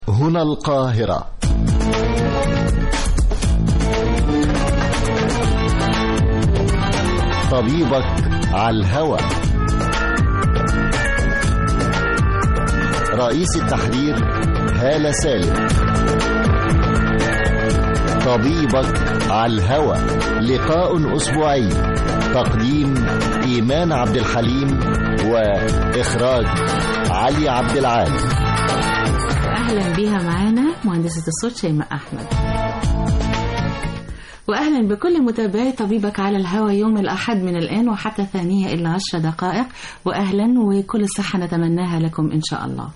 هنا القاهرة طبيبك على الهوى رئيس التحرير هالة سالم طبيبك على الهوى لقاء أسبوعي تقديم إيمان عبد الحليم وإخراج علي عبد العال أهلا بها معانا مهندسة الصوت شيماء أحمد وأهلا بكل متابعي طبيبك على الهوى يوم الأحد من الآن وحتى ثانية إلا عشر دقائق وأهلا وكل الصحة نتمناها لكم إن شاء الله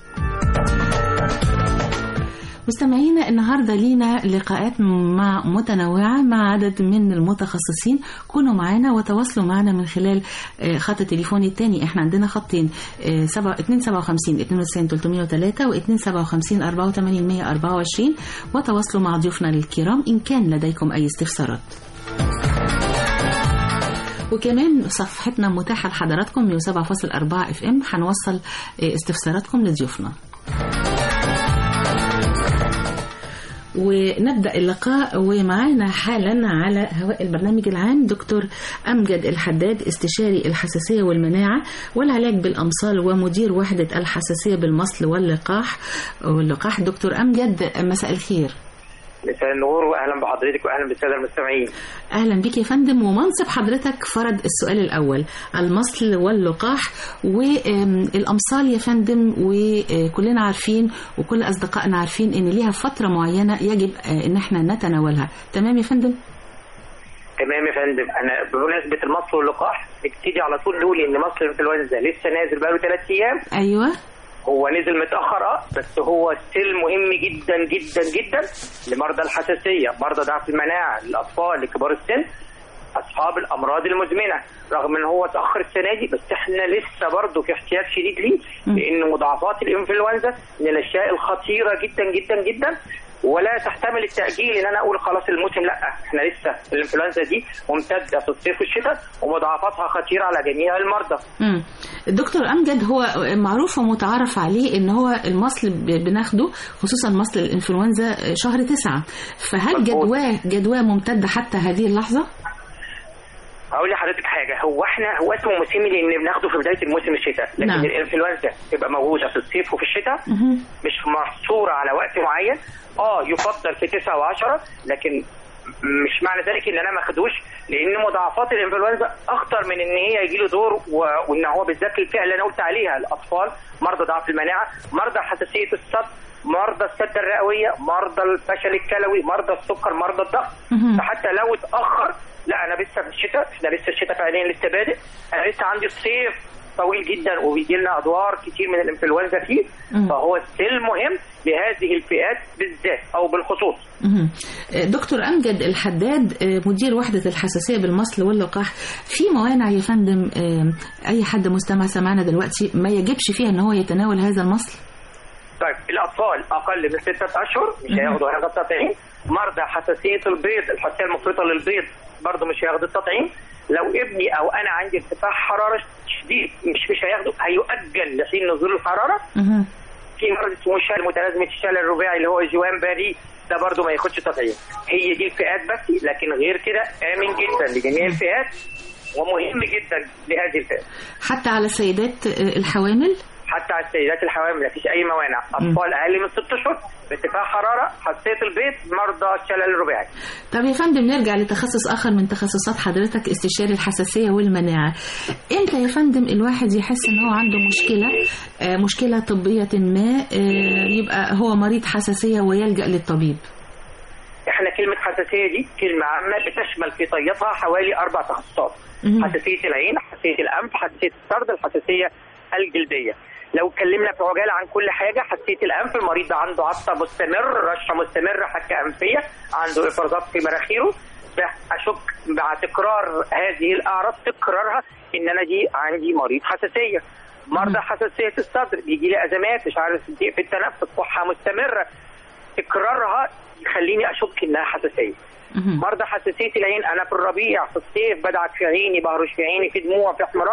مستمعينا النهارده لينا لقاءات مع متنوعه مع عدد من المتخصصين كونوا معانا وتواصلوا معنا من خلال خط التليفون الثاني احنا عندنا خطين 257 92 303 و 257 84 124 وتواصلوا مع ضيوفنا الكرام ان كان لديكم اي استفسارات وكمان صفحتنا متاحه لحضراتكم 107.4 اف ام هنوصل استفساراتكم لضيوفنا ونبدا اللقاء ومعانا حالا على هواء البرنامج العام دكتور امجد الحداد استشاري الحساسيه والمناعه والعلاج بالامصال ومدير وحده الحساسيه بالمصل واللقاح واللقاح دكتور امجد مساء الخير مساء النور واهلا بحضرتك واهلا بالساده المستمعين. اهلا بك يا فندم ومنصب حضرتك فرض السؤال الاول المصل واللقاح والامصال يا فندم وكلنا عارفين وكل اصدقائنا عارفين ان ليها فتره معينه يجب ان احنا نتناولها تمام يا فندم؟ تمام يا فندم انا بمناسبه المصل واللقاح نبتدي على طول نقول ان مصل الانفلونزا لسه نازل بقاله ثلاث ايام ايوه هو نزل متاخر اه بس هو ستيل مهم جدا جدا جدا لمرضى الحساسيه مرضى ضعف المناعه للاطفال لكبار السن اصحاب الامراض المزمنه رغم ان هو اتاخر السنه دي بس احنا لسه برضه في احتياج شديد ليه لان مضاعفات الانفلونزا من الاشياء الخطيره جدا جدا جدا ولا تحتمل التاجيل ان انا اقول خلاص الموسم لا احنا لسه الانفلونزا دي ممتده في الصيف والشتاء ومضاعفاتها خطيره على جميع المرضى. امم الدكتور امجد هو معروف ومتعارف عليه ان هو المصل بناخده خصوصا مصل الانفلونزا شهر تسعة فهل جدواه جدواه ممتده حتى هذه اللحظه؟ اقول لحضرتك حاجه هو احنا هو اسمه موسمي لان بناخده في بدايه الموسم الشتاء لكن نعم. الانفلونزا تبقى موجوده في الصيف وفي الشتاء مش محصوره على وقت معين اه يفضل في 9 و10 لكن مش معنى ذلك ان انا ما اخدوش لان مضاعفات الانفلونزا اخطر من ان هي يجي له دور و... وان هو بالذات الفئه اللي انا قلت عليها الاطفال مرضى ضعف المناعه مرضى حساسيه الصدر مرضى السده الرئويه مرضى الفشل الكلوي مرضى السكر مرضى الضغط فحتى لو اتاخر لا انا لسه في الشتاء احنا لسه الشتاء فعليا لسه بادئ انا لسه عندي الصيف طويل جدا وبيجي لنا ادوار كتير من الانفلونزا فيه فهو ستيل مهم لهذه الفئات بالذات او بالخصوص دكتور امجد الحداد مدير وحده الحساسيه بالمصل واللقاح في موانع يا فندم اي حد مستمع سمعنا دلوقتي ما يجبش فيها ان هو يتناول هذا المصل طيب الاطفال اقل من ستة اشهر مش هياخدوا هذا التطعيم مرضى حساسيه البيض الحساسيه المفرطه للبيض برضه مش هياخدوا التطعيم لو ابني او انا عندي ارتفاع حراره شديد مش مش هياخده هيؤجل لحين نزول الحراره في مرض اسمه شلل متلازمه الشلل الرباعي اللي هو جوان باري ده برضه ما ياخدش تطعيم هي دي الفئات بس لكن غير كده امن جدا لجميع الفئات ومهم جدا لهذه الفئات حتى على السيدات الحوامل حتى على السيدات الحوامل مفيش اي موانع اطفال اقل من ست اشهر بارتفاع حراره حساسيه البيض مرضى الشلل الرباعي طب يا فندم نرجع لتخصص اخر من تخصصات حضرتك استشاري الحساسيه والمناعه امتى يا فندم الواحد يحس ان هو عنده مشكله آه مشكله طبيه ما آه يبقى هو مريض حساسيه ويلجا للطبيب احنا كلمه حساسيه دي كلمه عامه بتشمل في طياتها حوالي اربع تخصصات حساسيه العين حساسيه الانف حساسيه السرد الحساسيه الجلديه لو اتكلمنا في عجاله عن كل حاجه حساسيه الانف المريض ده عنده عطسه مستمر رشه مستمره حكه انفيه عنده افرازات في مناخيره اشك مع تكرار هذه الاعراض تكرارها ان انا دي عندي مريض حساسيه مرضى حساسيه الصدر بيجي لي ازمات مش عارف في التنفس كحه مستمره تكرارها يخليني اشك انها حساسيه مرضى حساسيه العين انا في الربيع في الصيف بدعك في عيني بهرش في عيني في دموع في احمرار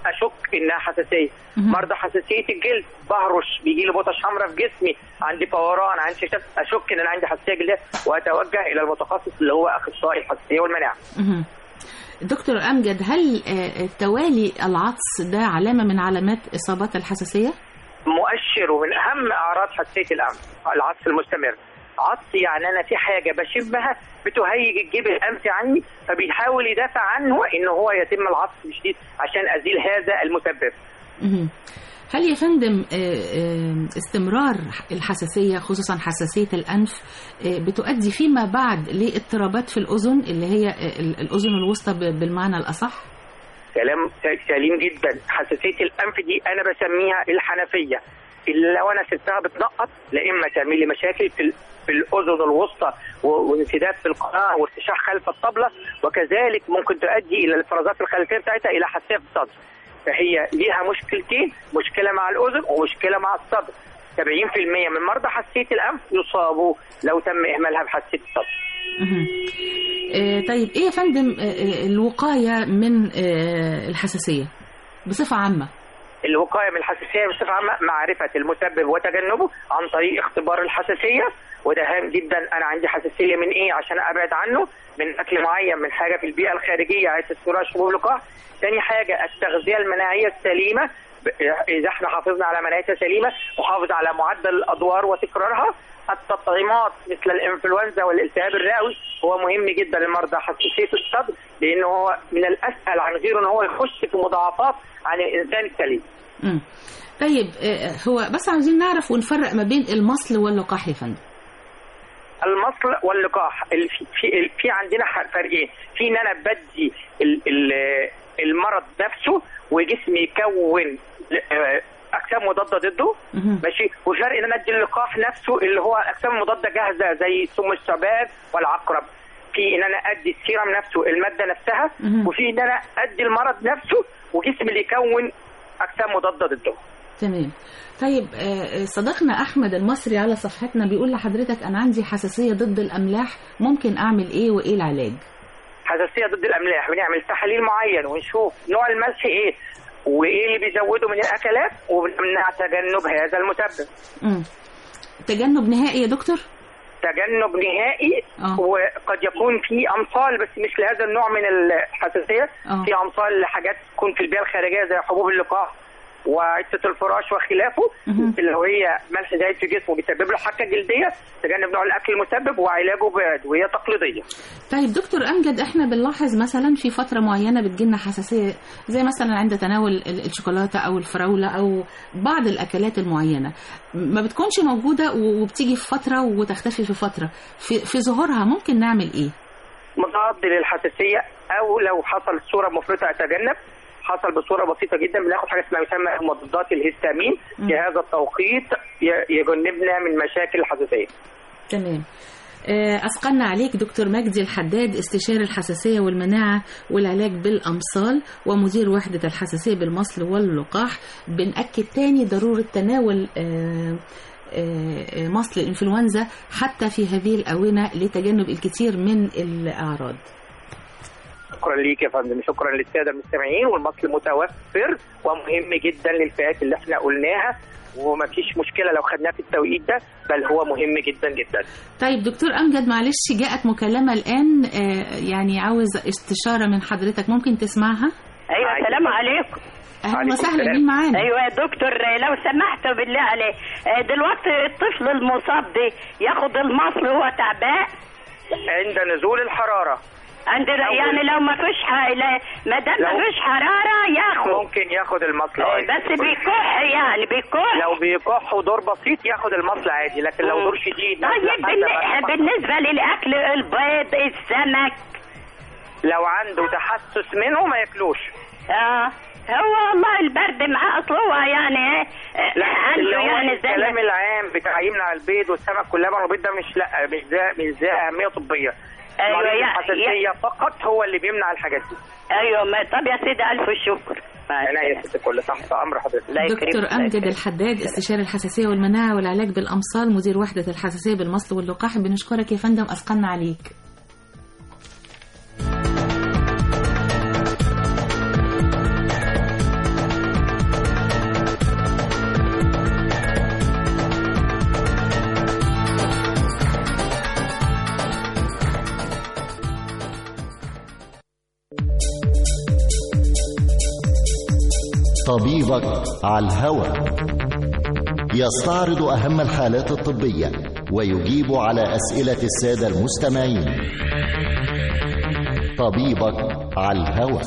اشك انها حساسيه مهم. مرضى حساسيه الجلد بهرش بيجي لي بطش حمراء في جسمي عندي فوران عندي شتات اشك ان انا عندي حساسيه جلديه واتوجه الى المتخصص اللي هو اخصائي الحساسيه والمناعه مهم. دكتور أمجد هل آه، توالي العطس ده علامة من علامات إصابات الحساسية؟ مؤشر ومن اهم اعراض حساسيه الانف العطس المستمر عطس يعني انا في حاجه بشمها بتهيج الجيب الانفي عني فبيحاول يدافع عنه ان هو يتم العطس بشديد عشان ازيل هذا المسبب مهم. هل يا فندم آه، آه، استمرار الحساسية خصوصا حساسية الأنف آه، بتؤدي فيما بعد لاضطرابات في الأذن اللي هي آه، ال- الأذن الوسطى ب- بالمعنى الأصح؟ كلام سليم جدا حساسيه الانف دي انا بسميها الحنفيه اللي لو انا سبتها بتنقط لا اما تعمل لي مشاكل في ال- في الاذن الوسطى و- وانسداد في القناه وارتشاح خلف الطبله وكذلك ممكن تؤدي الى الافرازات الخلفيه بتاعتها الى حساسيه في الصدر فهي ليها مشكلتين مشكله مع الاذن ومشكله مع الصدر 70% من مرضى حساسيه الانف يصابوا لو تم اهمالها بحساسيه الصدر مهم. آه، طيب إيه يا فندم آه، آه، الوقاية من آه، الحساسية بصفة عامة؟ الوقايه من الحساسيه بصفه عامه معرفه المسبب وتجنبه عن طريق اختبار الحساسيه وده هام جدا انا عندي حساسيه من ايه عشان ابعد عنه من اكل معين من حاجه في البيئه الخارجيه عايز السرعه شبوب لقاح ثاني حاجه التغذيه المناعيه السليمه ب- اذا احنا حافظنا على مناعتها سليمه وحافظ على معدل الادوار وتكرارها التطعيمات مثل الانفلونزا والالتهاب الرئوي هو مهم جدا لمرضى حساسيه الصدر لانه هو من الاسهل عن غيره ان هو يخش في مضاعفات عن الانسان السليم مم. طيب آه، هو بس عاوزين نعرف ونفرق ما بين المصل واللقاح يا فندم المصل واللقاح ال- في في, في عندنا ح- فرقين في ان انا بدي ال- ال- المرض نفسه وجسمي يكون آه، اجسام مضاده ضده مهم. ماشي وفرق ان انا ادي اللقاح نفسه اللي هو اجسام مضاده جاهزه زي سم الثعبان والعقرب في ان انا ادي السيرم نفسه الماده نفسها مهم. وفي ان انا ادي المرض نفسه وجسمي اللي يكون اجسام مضاده ضده تمام طيب آه، صديقنا احمد المصري على صفحتنا بيقول لحضرتك انا عندي حساسيه ضد الاملاح ممكن اعمل ايه وايه العلاج حساسيه ضد الاملاح بنعمل تحاليل معين ونشوف نوع الملح ايه وايه اللي بيزوده من الاكلات وبنمنع تجنب هذا المسبب مم. تجنب نهائي يا دكتور تجنب نهائي آه. وقد يكون في امثال بس مش لهذا النوع من الحساسيه آه. في امثال لحاجات تكون في البيئه الخارجيه زي حبوب اللقاح وعدة الفراش وخلافه مهم. اللي هي ملح زايد في جسمه بيسبب له حكه جلديه تجنب نوع الاكل المسبب وعلاجه بادويه تقليديه طيب دكتور امجد احنا بنلاحظ مثلا في فتره معينه بتجيلنا حساسيه زي مثلا عند تناول ال- الشوكولاته او الفراوله او بعض الاكلات المعينه ما بتكونش موجوده و- وبتيجي في فتره وتختفي في فتره في, في ظهورها ممكن نعمل ايه مضاد للحساسيه او لو حصل صوره مفرطه اتجنب حصل بصوره بسيطه جدا بناخد حاجه اسمها يسمى مضادات الهستامين مم. في هذا التوقيت ي- يجنبنا من مشاكل الحساسيه تمام آه، أثقلنا عليك دكتور مجدي الحداد استشاري الحساسية والمناعة والعلاج بالأمصال ومدير وحدة الحساسية بالمصل واللقاح بنأكد تاني ضرورة تناول آه، آه، مصل الإنفلونزا حتى في هذه الآونة لتجنب الكثير من الأعراض شكرا ليك يا فندم شكرا للساده المستمعين والمصل متوفر ومهم جدا للفئات اللي احنا قلناها ومفيش مشكله لو خدناه في التوقيت ده بل هو مهم جدا جدا طيب دكتور أمجد معلش جاءت مكالمة الآن آه، يعني عاوز استشارة من حضرتك ممكن تسمعها ايوه عليكم السلام السلام. عليكم أهلا عليكم وسهلا السلام. مين معانا ايوه يا دكتور لو سمحت بالله عليه آه، دلوقتي الطفل المصاب ده ياخد المصل وهو تعبان عند نزول الحراره عندنا أول- يعني لو ما فيش ح... لا- ما دام لو- ما فيش حراره ياخد ممكن ياخد المصل آه، عادي. بس بيكح يعني بيكح لو بيكح ودور بسيط ياخد المصل عادي لكن لو دور شديد طيب نزلة حادة بالن- بقى المصل. بالنسبه للاكل البيض السمك لو عنده تحسس منه ما ياكلوش اه هو والله البرد معاه اصل هو يعني آه، لا اللي عنده هو يعني زي الكلام ما- العام بتاع يمنع على البيض والسمك واللبن والبيض ده مش لا مش ذا مش ذا اهميه طبيه أيوة، مريض يا- الحساسيه فقط هو اللي بيمنع الحاجات دي ايوه ما طب يا سيدي الف شكر انا يا ست كل تحت امر حضرتك الله يكرمك، دكتور الله أمجد يكرمك. الحداد استشاري الحساسية والمناعة والعلاج بالأمصال مدير وحدة الحساسية بالمصل واللقاح بنشكرك يا فندم أثقلنا عليك طبيبك على الهوى يستعرض أهم الحالات الطبية ويجيب على أسئلة السادة المستمعين طبيبك على الهوى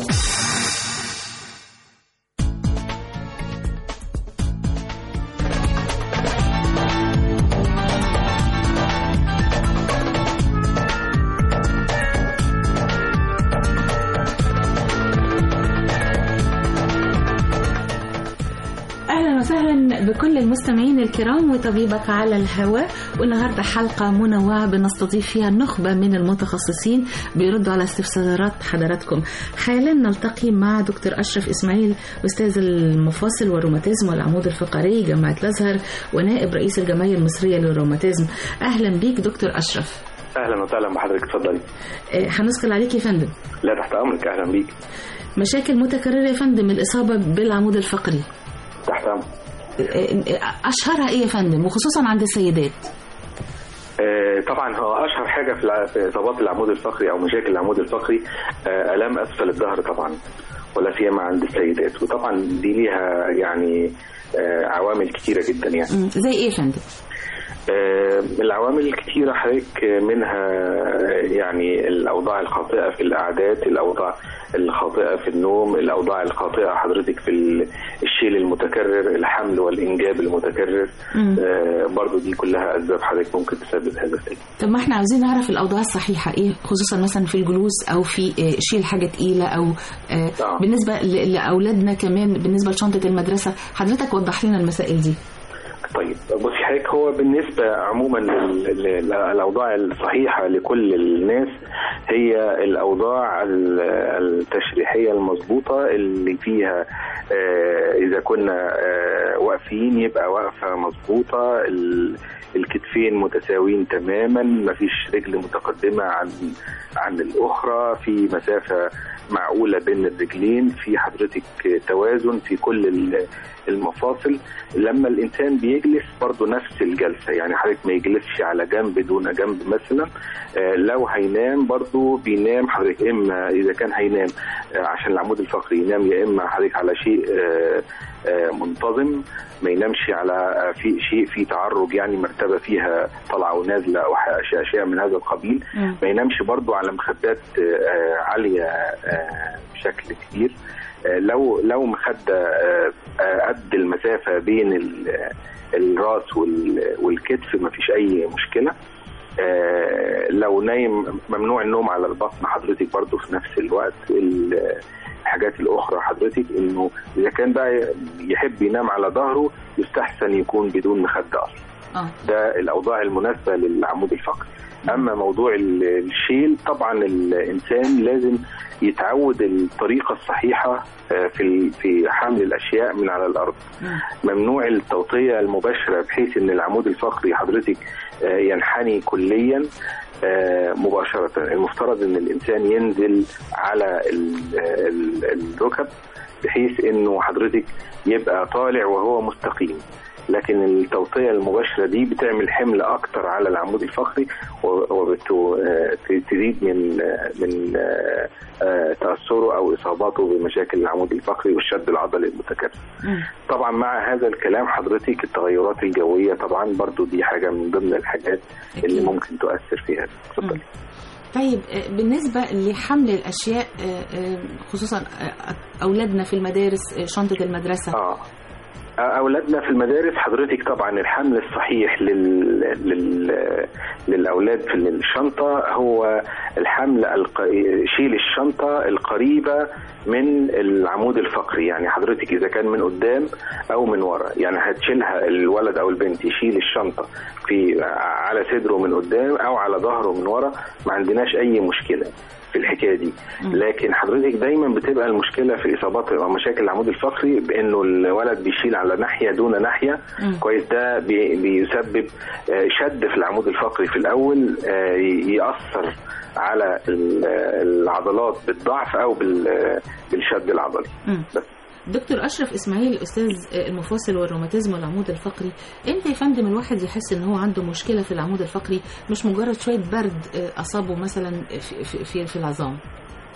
اهلا وسهلا بكل المستمعين الكرام وطبيبك على الهواء والنهارده حلقه منوعه بنستضيف فيها نخبه من المتخصصين بيردوا على استفسارات حضراتكم حالا نلتقي مع دكتور اشرف اسماعيل استاذ المفاصل والروماتيزم والعمود الفقري جامعه الازهر ونائب رئيس الجمعيه المصريه للروماتيزم اهلا بيك دكتور اشرف اهلا وسهلا بحضرتك اتفضلي آه، هنسكن عليك يا فندم لا تحت امرك اهلا بيك مشاكل متكرره يا فندم الاصابه بالعمود الفقري تحت امرك اشهرها ايه يا فندم وخصوصا عند السيدات آه، طبعا هو اشهر حاجه في الع- في اصابات العمود الفقري او مشاكل العمود الفقري آه، الام اسفل الظهر طبعا ولا سيما عند السيدات وطبعا دي ليها يعني آه، عوامل كتيره جدا يعني مم، زي ايه يا فندم آه، العوامل الكتيرة حضرتك منها يعني الأوضاع الخاطئة في القعدات الأوضاع الخاطئة في النوم الأوضاع الخاطئة حضرتك في ال- الشيل المتكرر الحمل والإنجاب المتكرر مم. آه، برضو دي كلها أسباب حضرتك ممكن تسبب هذا الشيء طب ما احنا عاوزين نعرف الاوضاع الصحيحه ايه خصوصا مثلا في الجلوس او في آه، شيل حاجه تقيله او آه، آه. بالنسبه ل- لاولادنا كمان بالنسبه لشنطه المدرسه حضرتك وضح لنا المسائل دي طيب بصي حضرتك هو بالنسبة عموما لل- لل- للأوضاع الصحيحة لكل الناس هي الأوضاع ال- التشريحية المظبوطة اللي فيها آه، إذا كنا آه، واقفين يبقى واقفة مظبوطة ال- الكتفين متساويين تماما مفيش رجل متقدمة عن عن الأخرى في مسافة معقولة بين الرجلين في حضرتك توازن في كل ال- المفاصل لما الانسان بيجلس برضه نفس الجلسه يعني حضرتك ما يجلسش على جنب دون جنب مثلا آه، لو هينام برضه بينام حضرتك اما اذا كان هينام آه، عشان العمود الفقري ينام يا اما حضرتك على شيء آه، آه، منتظم ما ينامش على آه، في شيء فيه تعرج يعني مرتبه فيها طالعه ونازله او ح- اشياء من هذا القبيل مم. ما ينامش برضو على مخدات آه، عاليه آه، بشكل كبير آه، لو لو مخده آه، آه، قد المسافه بين ال- الراس وال- والكتف ما فيش اي مشكله آه، لو نايم ممنوع النوم على البطن حضرتك برضو في نفس الوقت ال- الحاجات الاخرى حضرتك انه اذا كان بقى يحب ينام على ظهره يستحسن يكون بدون مخده اصلا اه ده الاوضاع المناسبه للعمود الفقري اما موضوع ال- الشيل طبعا الانسان لازم يتعود الطريقه الصحيحه آه، في ال- في حمل الاشياء من على الارض مم. ممنوع التوطيه المباشره بحيث ان العمود الفقري حضرتك آه، ينحني كليا آه، مباشره المفترض ان الانسان ينزل على ال- ال- الركب بحيث انه حضرتك يبقى طالع وهو مستقيم لكن التوطية المباشرة دي بتعمل حمل أكتر على العمود الفقري وتزيد من آه، من آه، آه، تأثره أو إصاباته بمشاكل العمود الفقري والشد العضلي المتكرر مم. طبعا مع هذا الكلام حضرتك التغيرات الجوية طبعا برضو دي حاجة من ضمن الحاجات اللي أكيد. ممكن تؤثر فيها اتفضلي طيب آه، بالنسبة لحمل الأشياء آه، آه، خصوصا آه، أولادنا في المدارس آه، شنطة المدرسة اه اولادنا في المدارس حضرتك طبعا الحمل الصحيح لل... لل... للاولاد في الشنطه هو الحمل الق... شيل الشنطه القريبه من العمود الفقري يعني حضرتك اذا كان من قدام او من ورا يعني هتشيلها الولد او البنت يشيل الشنطه في على صدره من قدام او على ظهره من ورا ما عندناش اي مشكله في الحكايه دي لكن حضرتك دايما بتبقى المشكله في اصابات او مشاكل العمود الفقري بانه الولد بيشيل على ناحيه دون ناحيه مم. كويس ده بي- بيسبب آه، شد في العمود الفقري في الاول آه، ي- ياثر على ال- العضلات بالضعف او بال- بالشد العضلي مم. بس دكتور أشرف إسماعيل أستاذ المفاصل والروماتيزم والعمود الفقري إمتى يا فندم الواحد يحس إن هو عنده مشكلة في العمود الفقري مش مجرد شوية برد آه، أصابه مثلا في, في, في, في العظام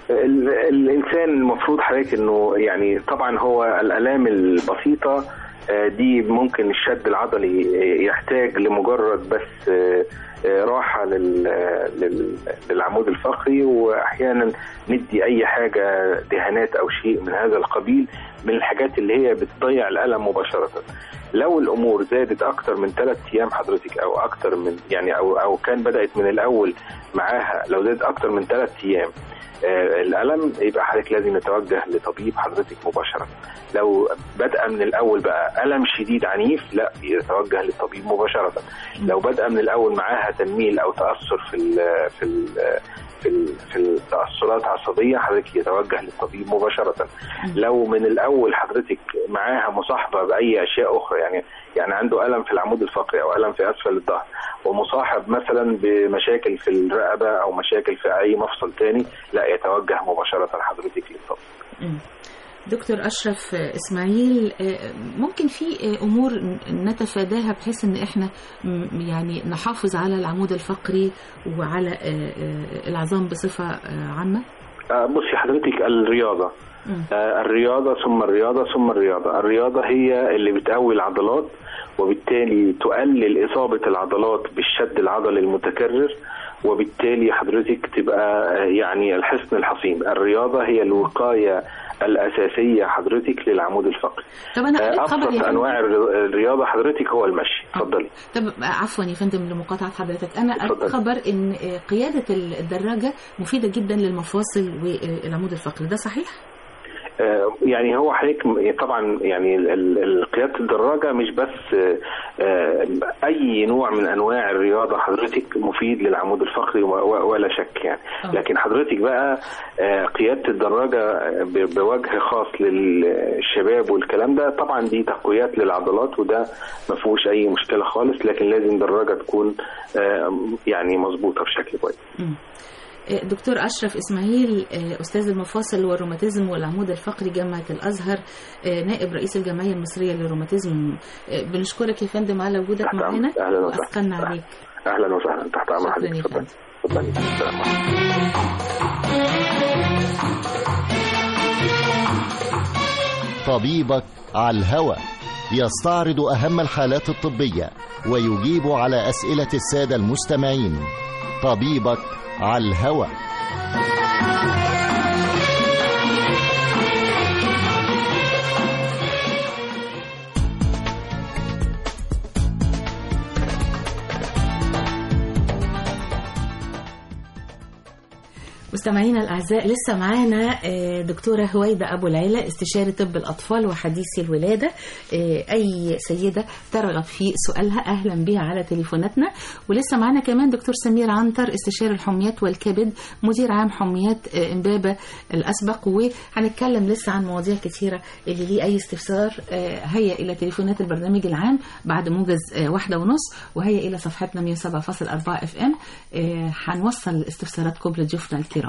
ال- الانسان المفروض حضرتك انه يعني طبعا هو الالام البسيطه آه، دي ممكن الشد العضلي آه، يحتاج لمجرد بس آه، آه، راحه لل- لل- للعمود الفقري واحيانا ندي اي حاجه دهانات او شيء من هذا القبيل من الحاجات اللي هي بتضيع الالم مباشره لو الامور زادت اكتر من ثلاث ايام حضرتك او اكتر من يعني او او كان بدات من الاول معاها لو زادت اكتر من ثلاث ايام آه، الالم يبقى حضرتك لازم نتوجه لطبيب حضرتك مباشره لو بدا من الاول بقى الم شديد عنيف لا يتوجه للطبيب مباشره لو بدا من الاول معاها تنميل او تاثر في ال في ال في ال في التاثرات عصبيه حضرتك يتوجه للطبيب مباشره لو من الاول حضرتك معاها مصاحبه باي اشياء اخرى يعني يعني عنده الم في العمود الفقري او الم في اسفل الظهر ومصاحب مثلا بمشاكل في الرقبه او مشاكل في اي مفصل تاني لا يتوجه مباشره حضرتك للطبيب مم. دكتور أشرف إسماعيل آه، ممكن في آه، أمور نتفاداها بحيث إن إحنا م- يعني نحافظ على العمود الفقري وعلى آه، آه، العظام بصفة آه، عامة؟ آه، بصي حضرتك الرياضة مم. آه، الرياضة ثم الرياضة ثم الرياضة الرياضة هي اللي بتقوي العضلات وبالتالي تقلل إصابة العضلات بالشد العضلي المتكرر وبالتالي حضرتك تبقى آه، يعني الحصن الحصين الرياضة هي الوقاية الأساسية حضرتك للعمود الفقري طب أنا آه، قريت خبر يا أبسط فندم أنواع الر- الرياضة حضرتك هو المشي اتفضلي طب عفوا يا فندم لمقاطعة حضرتك أنا قريت اتفضل. خبر إن آه، قيادة الدراجة مفيدة جدا للمفاصل والعمود الفقري ده صحيح؟ آه، يعني هو حضرتك م- طبعا يعني ال- ال- ال- قياده الدراجه مش بس آه، آه، اي نوع من انواع الرياضه حضرتك مفيد للعمود الفقري و- و- ولا شك يعني آه. لكن حضرتك بقى آه، قياده الدراجه ب- بوجه خاص للشباب والكلام ده طبعا دي تقويات للعضلات وده ما فيهوش اي مشكله خالص لكن لازم دراجه تكون آه، يعني مظبوطه بشكل كويس مم. آه، دكتور أشرف إسماعيل آه، أستاذ المفاصل والروماتيزم والعمود الفقري جامعة الأزهر آه، نائب رئيس الجمعية المصرية للروماتيزم آه، بنشكرك يا فندم على وجودك تحت معنا أمرك. أهلا وسهلا. وأثقلنا عليك اهلا وسهلا تحت امر شكراً حضرتك يا اتفضلي فندم. اتفضلي السلام عليكم طبيبك على الهوى يستعرض أهم الحالات الطبية ويجيب على أسئلة السادة المستمعين طبيبك على الهوى مستمعينا الاعزاء لسه معانا آه، دكتوره هويده ابو العلا استشاري طب الاطفال وحديثي الولاده آه، اي سيده ترغب في سؤالها اهلا بها على تليفوناتنا ولسه معانا كمان دكتور سمير عنتر استشاري الحميات والكبد مدير عام حميات آه، امبابه الاسبق وهنتكلم لسه عن مواضيع كثيره اللي ليه اي استفسار آه، هيا الى تليفونات البرنامج العام بعد موجز آه، واحده ونص وهيا الى صفحتنا 107.4 اف ام هنوصل استفساراتكم لضيوفنا الكرام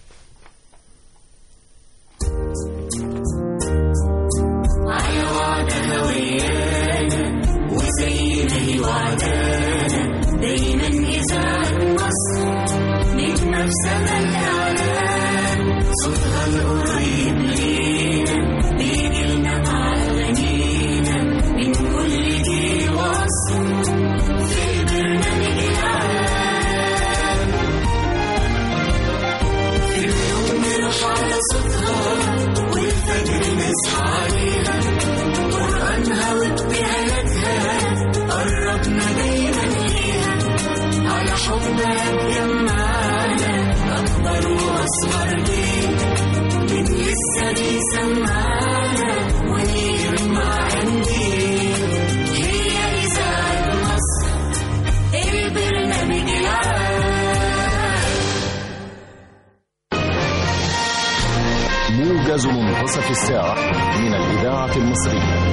موجز منتصف الساعة من الإذاعة المصرية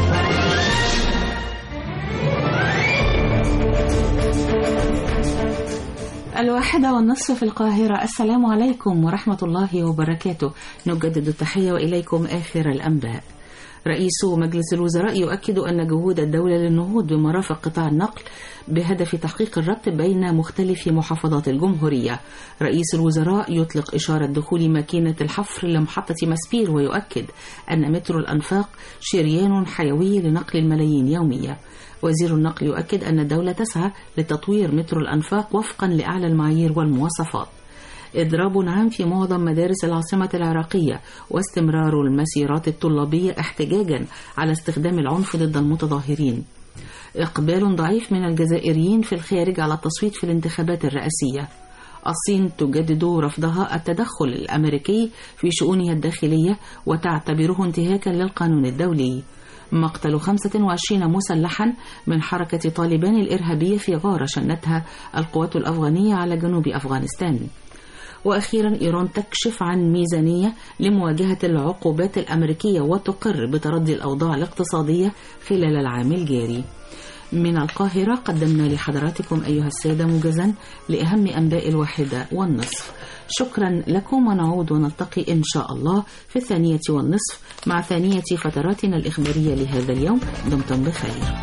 الواحدة والنصف في القاهرة السلام عليكم ورحمة الله وبركاته نجدد التحية وإليكم آخر الأنباء رئيس مجلس الوزراء يؤكد أن جهود الدولة للنهوض بمرافق قطاع النقل بهدف تحقيق الربط بين مختلف محافظات الجمهورية رئيس الوزراء يطلق إشارة دخول ماكينة الحفر لمحطة مسبير ويؤكد أن مترو الأنفاق شريان حيوي لنقل الملايين يوميا وزير النقل يؤكد أن الدولة تسعى لتطوير مترو الأنفاق وفقا لأعلى المعايير والمواصفات إضراب عام في معظم مدارس العاصمة العراقية واستمرار المسيرات الطلابية احتجاجا على استخدام العنف ضد المتظاهرين إقبال ضعيف من الجزائريين في الخارج على التصويت في الانتخابات الرئاسية الصين تجدد رفضها التدخل الأمريكي في شؤونها الداخلية وتعتبره انتهاكا للقانون الدولي مقتل 25 مسلحا من حركة طالبان الإرهابية في غارة شنتها القوات الأفغانية على جنوب أفغانستان وأخيرا إيران تكشف عن ميزانية لمواجهة العقوبات الأمريكية وتقر بتردي الأوضاع الاقتصادية خلال العام الجاري من القاهرة قدمنا لحضراتكم أيها السادة موجزا لأهم أنباء الواحدة والنصف شكرا لكم ونعود ونلتقي إن شاء الله في الثانية والنصف مع ثانية فتراتنا الإخبارية لهذا اليوم دمتم بخير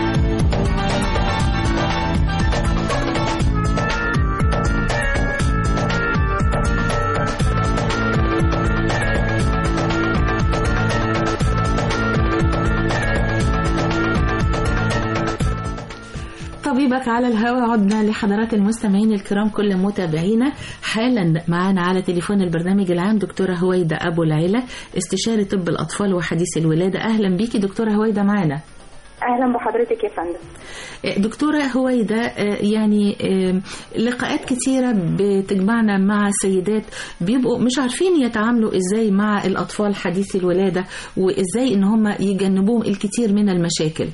طبيبك على الهواء عدنا لحضرات المستمعين الكرام كل متابعينا حالا معنا على تليفون البرنامج العام دكتورة هويدة أبو العيلة استشاري طب الأطفال وحديث الولادة أهلا بيكي دكتورة هويدة معنا اهلا بحضرتك يا فندم دكتورة هويدة يعني لقاءات كتيرة بتجمعنا مع سيدات بيبقوا مش عارفين يتعاملوا ازاي مع الأطفال حديث الولادة وازاي ان هم يجنبوهم الكثير من المشاكل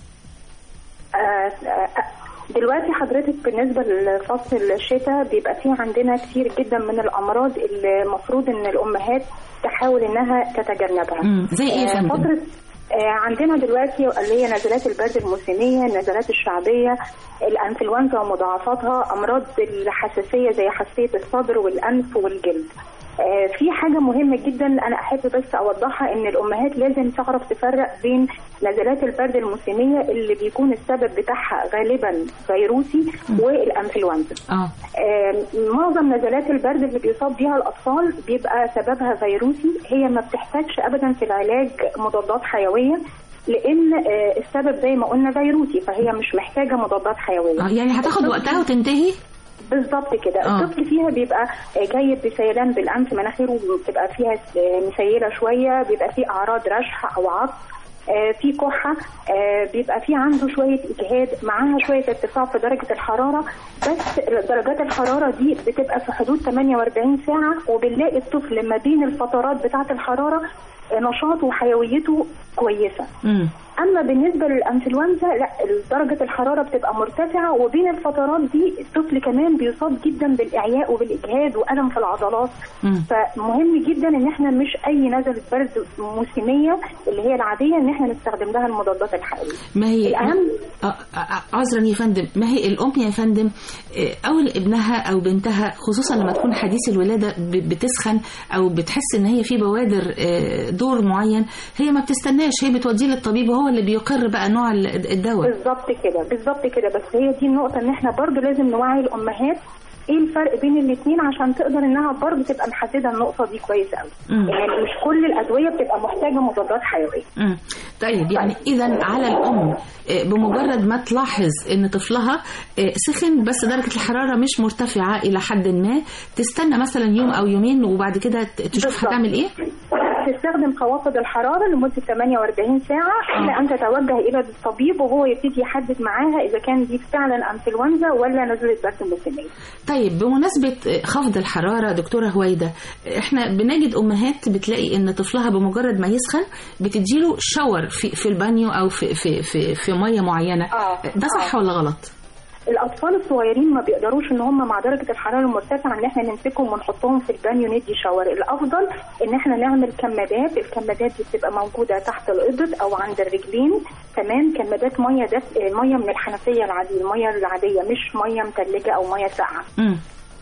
دلوقتي حضرتك بالنسبة لفصل الشتاء بيبقى فيه عندنا كتير جدا من الأمراض اللي المفروض إن الأمهات تحاول إنها تتجنبها. زي إيه يا فندم؟ فترة عندنا دلوقتي اللي هي نزلات البرد الموسمية النزلات الشعبية الأنفلونزا ومضاعفاتها أمراض الحساسية زي حساسية الصدر والأنف والجلد في حاجة مهمة جدا أنا أحب بس أوضحها إن الأمهات لازم تعرف تفرق بين نزلات البرد الموسمية اللي بيكون السبب بتاعها غالبا فيروسي والأنفلونزا. آه. معظم نزلات البرد اللي بيصاب بيها الأطفال بيبقى سببها فيروسي هي ما بتحتاجش أبدا في العلاج مضادات حيوية لان السبب زي ما قلنا فيروسي فهي مش محتاجه مضادات حيويه آه يعني هتاخد وقتها وتنتهي بالظبط كده آه. الطفل فيها بيبقى جاي بسيلان بالانف مناخيره بتبقى فيها مسيله شويه بيبقى فيه اعراض رشح او عطس في كحة بيبقى في عنده شوية إجهاد معاها شوية ارتفاع في درجة الحرارة بس درجات الحرارة دي بتبقى في حدود 48 ساعة وبنلاقي الطفل ما بين الفترات بتاعة الحرارة نشاطه وحيويته كويسة مم. اما بالنسبه للانفلونزا لا درجه الحراره بتبقى مرتفعه وبين الفترات دي الطفل كمان بيصاب جدا بالاعياء وبالاجهاد والم في العضلات مم. فمهم جدا ان احنا مش اي نزله برد موسميه اللي هي العاديه ان احنا نستخدم لها المضادات الحيويه ما هي الأهم آه، آه، عذرا يا فندم ما هي الام يا فندم آه، او ابنها او بنتها خصوصا لما تكون حديث الولاده ب- بتسخن او بتحس ان هي في بوادر آه، دور معين هي ما بتستناش هي بتوديه للطبيب وهو اللي بيقر بقى نوع ال- الدواء بالظبط كده بالظبط كده بس هي دي النقطه ان احنا برضو لازم نوعي الامهات ايه الفرق بين الاثنين عشان تقدر انها برضو تبقى محدده النقطه دي كويس قوي مم. يعني مش كل الادويه بتبقى محتاجه مضادات حيويه مم. طيب يعني اذا على الام آه، بمجرد ما تلاحظ ان طفلها آه، سخن بس درجه الحراره مش مرتفعه الى حد ما تستنى مثلا يوم او يومين وبعد كده ت- تشوف بالظبط. هتعمل ايه تستخدم خوافض الحراره لمده 48 ساعه الى ان تتوجه الى الطبيب وهو يبتدي يحدد معاها اذا كان دي فعلا انفلونزا ولا نزله برد موسميه. طيب بمناسبة خفض الحرارة دكتورة هويدة احنا بنجد امهات بتلاقي ان طفلها بمجرد ما يسخن بتديله شاور في, في البانيو او في, في, في, في مية معينة آه. ده صح ولا غلط؟ الاطفال الصغيرين ما بيقدروش ان هم مع درجه الحراره المرتفعه ان احنا نمسكهم ونحطهم في البانيو ندي شاور الافضل ان احنا نعمل كمادات الكمادات دي بتبقى موجوده تحت الابط او عند الرجلين تمام كمادات ميه دف... ميه من الحنفيه العاديه الميه العاديه مش ميه متلجه او ميه ساقعه مم.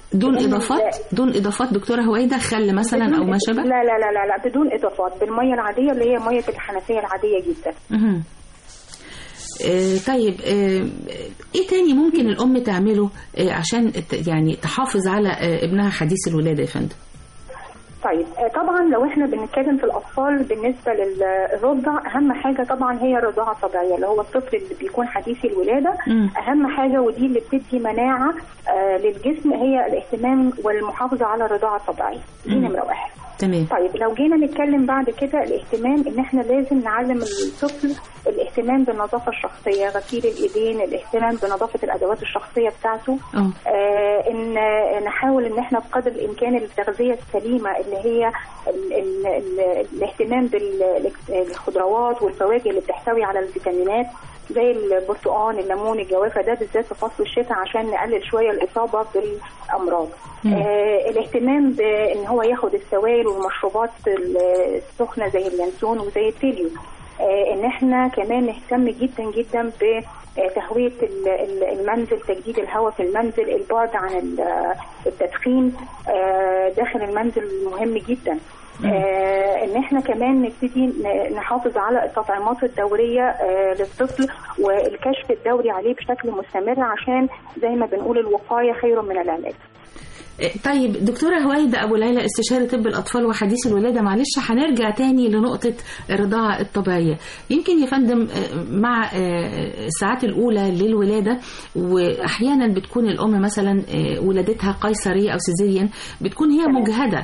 دون لأن اضافات دون اضافات دكتوره هويده خل مثلا او ما شابه لا لا لا لا لا بدون اضافات بالميه العاديه اللي هي ميه الحنفيه العاديه جدا مهم. آه، طيب آه، ايه تاني ممكن الام تعمله آه، عشان ت- يعني تحافظ على آه، ابنها حديث الولاده يا فندم طيب آه، طبعا لو احنا بنتكلم في الاطفال بالنسبه للرضع اهم حاجه طبعا هي الرضاعه الطبيعيه اللي هو الطفل اللي بيكون حديث الولاده مم. اهم حاجه ودي اللي بتدي مناعه آه، للجسم هي الاهتمام والمحافظه على الرضاعه الطبيعيه دي مم. نمره واحد تمام طيب لو جينا نتكلم بعد كده الاهتمام ان احنا لازم نعلم الطفل الاهتمام بالنظافه الشخصيه غسيل الايدين الاهتمام بنظافه الادوات الشخصيه بتاعته اه آه ان آه، نحاول ان احنا بقدر الامكان التغذيه السليمه اللي هي ال ال ال الاهتمام بالخضروات والفواكه اللي بتحتوي على الفيتامينات زي البرتقال الليمون الجوافه ده بالذات في فصل الشتاء عشان نقلل شويه الاصابه بالامراض مم. آه الاهتمام بان هو ياخد السوائل والمشروبات السخنه زي اليانسون وزي التيليو آه، ان احنا كمان نهتم جدا جدا بتهويه ال- ال- المنزل تجديد الهواء في المنزل البعد عن ال- التدخين آه، داخل المنزل مهم جدا آه، ان احنا كمان نبتدي ن- نحافظ على التطعيمات الدوريه آه، للطفل والكشف الدوري عليه بشكل مستمر عشان زي ما بنقول الوقايه خير من العلاج طيب دكتورة هويدا أبو ليلى استشاري طب الأطفال وحديث الولادة معلش هنرجع تاني لنقطة الرضاعة الطبيعية يمكن يا فندم آه، مع آه، الساعات الأولى للولادة وأحيانا بتكون الأم مثلا آه، ولادتها قيصرية أو سيزيريان بتكون هي مجهدة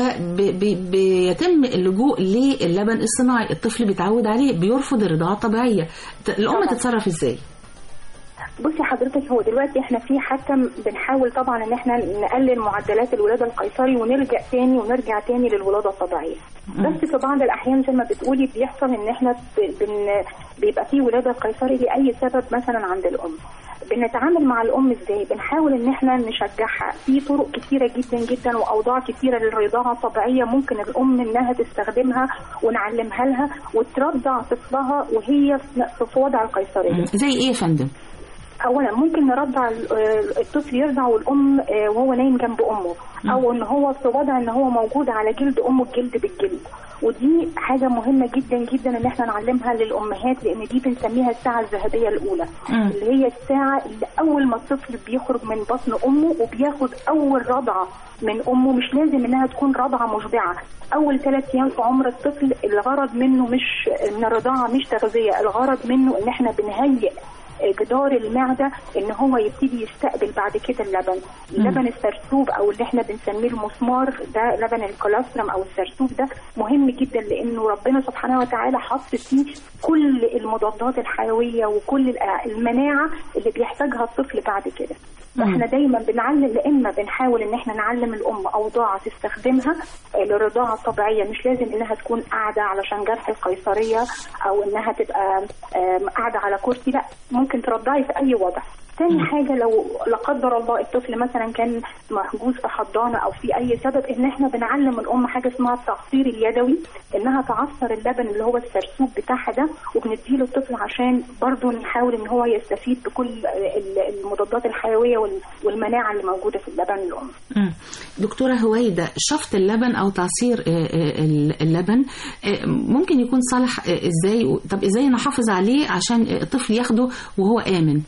فبيتم اللجوء للبن الصناعي الطفل بيتعود عليه بيرفض الرضاعة الطبيعية ت- الأم طبعاً. تتصرف إزاي؟ بصي حضرتك هو دلوقتي احنا في حتى بنحاول طبعا ان احنا نقلل معدلات الولاده القيصري ونلجا تاني ونرجع تاني للولاده الطبيعيه بس في بعض الاحيان زي ما بتقولي بيحصل ان احنا ب- بن بيبقى في ولاده قيصري لاي سبب مثلا عند الام بنتعامل مع الام ازاي بنحاول ان احنا نشجعها في طرق كتيره جدا جدا واوضاع كتيره للرضاعه الطبيعيه ممكن الام انها تستخدمها ونعلمها لها وترضع طفلها وهي في في وضع القيصريه زي إيه يا فندم؟ اولا ممكن نرضع ال- آه، الطفل يرضع والام آه، وهو نايم جنب امه او ان هو في وضع ان هو موجود على جلد امه الجلد بالجلد ودي حاجه مهمه جدا جدا ان احنا نعلمها للامهات لان دي بنسميها الساعه الذهبيه الاولى مم. اللي هي الساعه اللي اول ما الطفل بيخرج من بطن امه وبياخد اول رضعه من امه مش لازم انها تكون رضعه مشبعه اول ثلاث ايام في عمر الطفل الغرض منه مش من الرضاعه مش تغذيه الغرض منه ان احنا بنهيئ جدار المعده ان هو يبتدي يستقبل بعد كده اللبن اللبن السرسوب او اللي احنا بنسميه المسمار ده لبن الكولostrum او السرسوب ده مهم جدا لانه ربنا سبحانه وتعالى حط فيه كل المضادات الحيويه وكل الأ- المناعه اللي بيحتاجها الطفل بعد كده فاحنا دايما بنعلم لا اما بنحاول ان احنا نعلم الام اوضاع تستخدمها آه، للرضاعه الطبيعيه مش لازم انها تكون قاعده علشان جرح القيصريه او انها تبقى آم، قاعده على كرسي لا ممكن ترضعي في اي وضع تاني حاجة لو لا قدر الله الطفل مثلا كان محجوز في حضانة أو في أي سبب إن إحنا بنعلم الأم حاجة اسمها التعصير اليدوي إنها تعصر اللبن اللي هو السرسوب بتاعها ده وبنديله الطفل عشان برضه نحاول إن هو يستفيد بكل ال- المضادات الحيوية وال- والمناعة اللي موجودة في اللبن الأم. مم. دكتورة هويدا شفط اللبن أو تعصير آه، آه، اللبن آه، ممكن يكون صالح آه، إزاي طب إزاي نحافظ عليه عشان آه، الطفل ياخده وهو آمن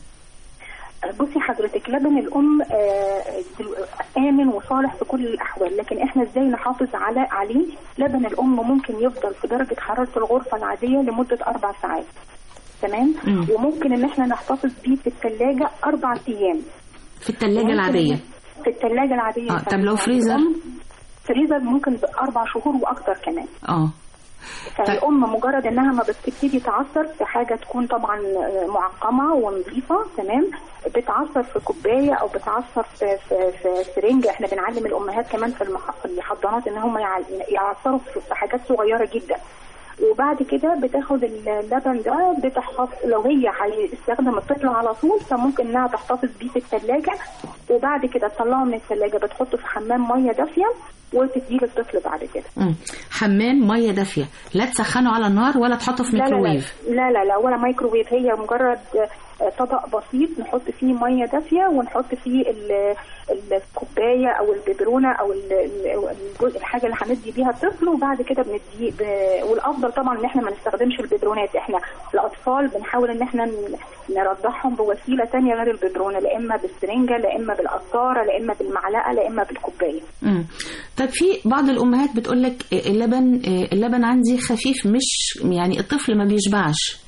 بصي حضرتك لبن الام آه، دل- امن وصالح في كل الاحوال لكن احنا ازاي نحافظ على عليه لبن الام ممكن يفضل في درجه حراره الغرفه العاديه لمده اربع ساعات تمام مم. وممكن ان احنا نحتفظ بيه في الثلاجه اربع ايام في الثلاجة ممكن العادية في الثلاجه العاديه آه، يا طب فندم. لو يعني فريزر؟ الأم فريزر ممكن باربع شهور واكتر كمان اه فالام مجرد انها ما بتبتدي تعصر في حاجه تكون طبعا آه، معقمه ونظيفه تمام بتعصر في كوبايه او بتعصر في في في سرنج احنا بنعلم الامهات كمان في المح- في الحضانات ان هم يع- يعصروا في في حاجات صغيره جدا وبعد كده بتاخد اللبن ده بتحفظ لو هي هيستخدم الطفل على طول فممكن انها تحتفظ بيه في الثلاجه وبعد كده تطلعه من الثلاجه بتحطه في حمام ميه دافيه وتديه للطفل بعد كده مم. حمام مية دافية لا تسخنه على النار ولا تحطه في لا لا لا ميكروويف لا لا لا ولا مايكروويف هي مجرد آه، طبق بسيط نحط فيه ميه دافيه ونحط فيه ال- الكوبايه او الببرونه او ال- ال- الجزء الحاجه اللي هندي بيها الطفل وبعد كده بنديه ب- والافضل طبعا ان احنا ما نستخدمش الببرونات احنا الاطفال بنحاول ان احنا ن- نرضعهم بوسيله تانية غير الببرونه لا اما بالسرنجه لا اما بالقطاره لا اما بالمعلقه لا اما بالكوبايه مم. طب في بعض الامهات بتقول لك اللبن اللبن عندي خفيف مش يعني الطفل ما بيشبعش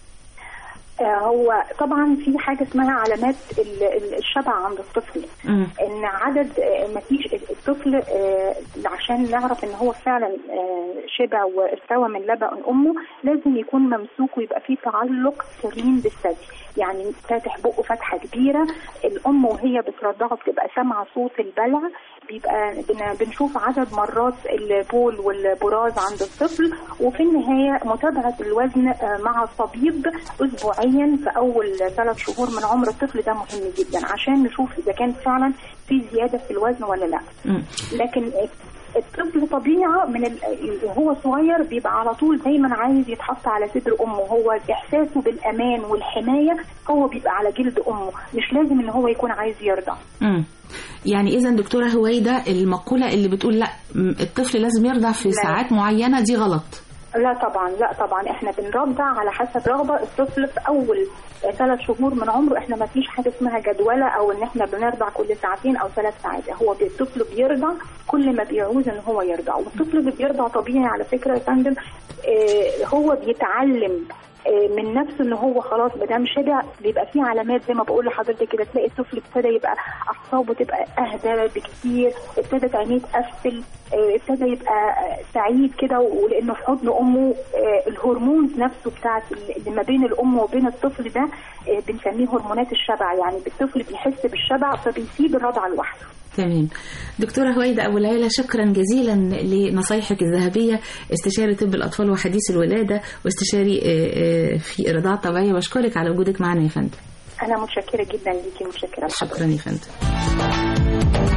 آه، هو طبعا في حاجه اسمها علامات ال- ال- الشبع عند الطفل مم. ان عدد ما فيش الطفل آه، عشان نعرف ان هو فعلا آه، شبع واستوى من لبن امه لازم يكون ممسوك ويبقى فيه تعلق سليم بالثدي يعني فاتح بقه فتحه كبيره الام وهي بترضعه بتبقى سامعه صوت البلع بيبقى بن- بنشوف عدد مرات البول والبراز عند الطفل وفي النهايه متابعه الوزن آه، مع الطبيب اسبوعيا في اول ثلاث شهور من عمر الطفل ده مهم جدا عشان نشوف اذا كان فعلا في زياده في الوزن ولا لا مم. لكن الطفل طبيعه من ال... وهو صغير بيبقى على طول دايما عايز يتحط على صدر امه هو احساسه بالامان والحمايه هو بيبقى على جلد امه مش لازم ان هو يكون عايز يرضع مم. يعني اذا دكتوره هويده المقوله اللي بتقول لا م- الطفل لازم يرضع في لا. ساعات معينه دي غلط لا طبعا لا طبعا احنا بنرضع على حسب رغبه الطفل في اول ثلاث شهور من عمره احنا ما فيش حاجه اسمها جدوله او ان احنا بنرضع كل ساعتين او ثلاث ساعات هو بي- الطفل بيرضع كل ما بيعوز ان هو يرضع والطفل اللي بيرضع طبيعي على فكره يا فندم آه، هو بيتعلم آه، من نفسه ان هو خلاص ما دام شبع بيبقى فيه علامات زي ما بقول لحضرتك كده تلاقي الطفل ابتدى يبقى اعصابه تبقى اهدى بكتير ابتدت عينيه تقفل آه، ابتدى يبقى آه، سعيد كده ولانه في حضن امه آه، الهرمون نفسه بتاعت اللي ما بين الام وبين الطفل ده آه، بنسميه هرمونات الشبع يعني الطفل بيحس بالشبع فبيسيب الرضعه لوحده تمام دكتورة هويدة أبو العيلة شكرا جزيلا لنصايحك الذهبية استشاري طب الأطفال وحديث الولادة واستشاري آه، آه، في الرضاعة الطبيعية بشكرك على وجودك معنا يا فندم انا متشكره جدا ليكي متشكره لحضرتك شكرا يا فندم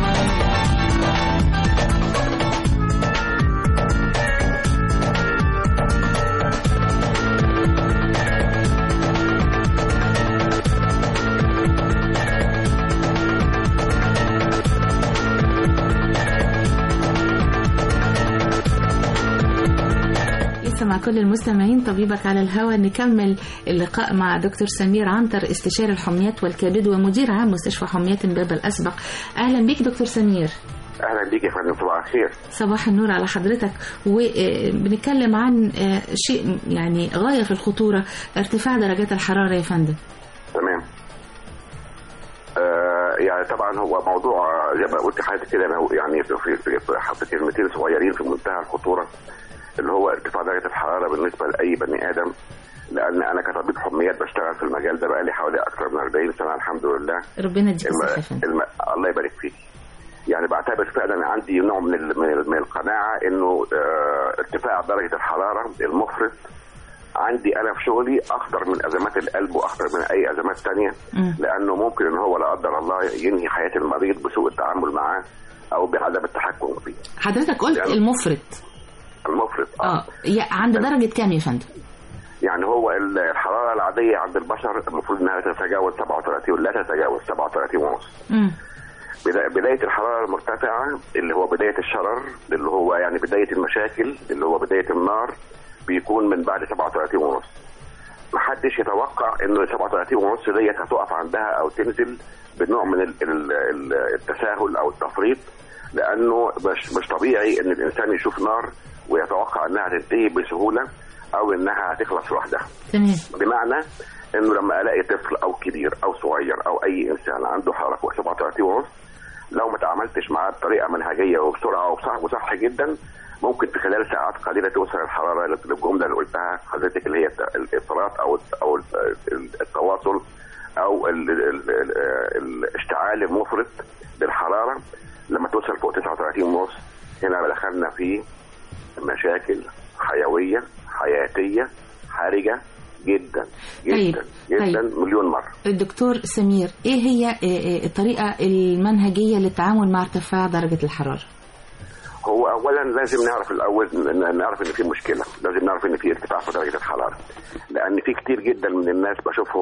لسه مع كل المستمعين طبيبك على الهواء نكمل اللقاء مع دكتور سمير عنتر استشاري الحميات والكبد ومدير عام مستشفى حميات امبابة الأسبق أهلا بيك دكتور سمير اهلا بيك يا فندم صباح الخير صباح النور على حضرتك وبنتكلم عن آه، شيء يعني غاية في الخطورة ارتفاع درجات الحرارة يا فندم تمام آه يعني طبعا هو موضوع آه، زي ما قلت لحضرتك كده أنا هو يعني في في في حط كلمتين صغيرين في منتهى الخطوره اللي هو ارتفاع درجه الحراره بالنسبه لاي بني ادم لان انا كطبيب حميات بشتغل في المجال ده بقالي حوالي اكثر من 40 سنه الحمد لله ربنا يديك الم... الصحة يا فندم الم... الله يبارك فيك يعني بعتبر فعلا عندي نوع من ال... من, ال... من القناعه انه آه ارتفاع درجه الحراره المفرط عندي انا في شغلي اخطر من ازمات القلب واخطر من اي ازمات تانية مم. لانه ممكن ان هو لا قدر الله ينهي حياه المريض بسوء التعامل معاه او بعدم التحكم فيه حضرتك قلت يعني- المفرط المفرط اه يا- عند درجة كام يا فندم يعني هو ال- الحراره العاديه عند البشر المفروض انها تتجاوز 37 لا تتجاوز 37 ونص مم. بدا- بداية الحرارة المرتفعة اللي هو بداية الشرر اللي هو يعني بداية المشاكل اللي هو بداية النار بيكون من بعد 37 ونص محدش يتوقع انه 37 ونص ديت هتقف عندها او تنزل بنوع من ال- ال- ال- التساهل او التفريط لانه مش مش طبيعي ان الانسان يشوف نار ويتوقع انها تنتهي بسهولة او انها هتخلص لوحدها تمام بمعنى انه لما الاقي طفل او كبير او صغير او اي انسان عنده حراره فوق 37 ونص لو ما تعاملتش معاه بطريقه منهجيه وبسرعه وبصح وصح جدا ممكن في خلال ساعات قليله توصل الحراره للجمله اللي قلتها حضرتك اللي هي الت- الاضطراب او الت- او الت- التواصل او ال- ال- ال- الاشتعال المفرط بالحراره لما توصل فوق 39 ونص هنا دخلنا في مشاكل حيويه حياتيه حرجه جدا طيب، جدا جدا مليون مره الدكتور سمير ايه هي آه، آه، الطريقة المنهجية للتعامل مع ارتفاع درجة الحرارة هو اولا لازم نعرف الاول ن- نعرف ان في مشكله لازم نعرف ان في ارتفاع في درجه الحراره لان في كتير جدا من الناس بشوفهم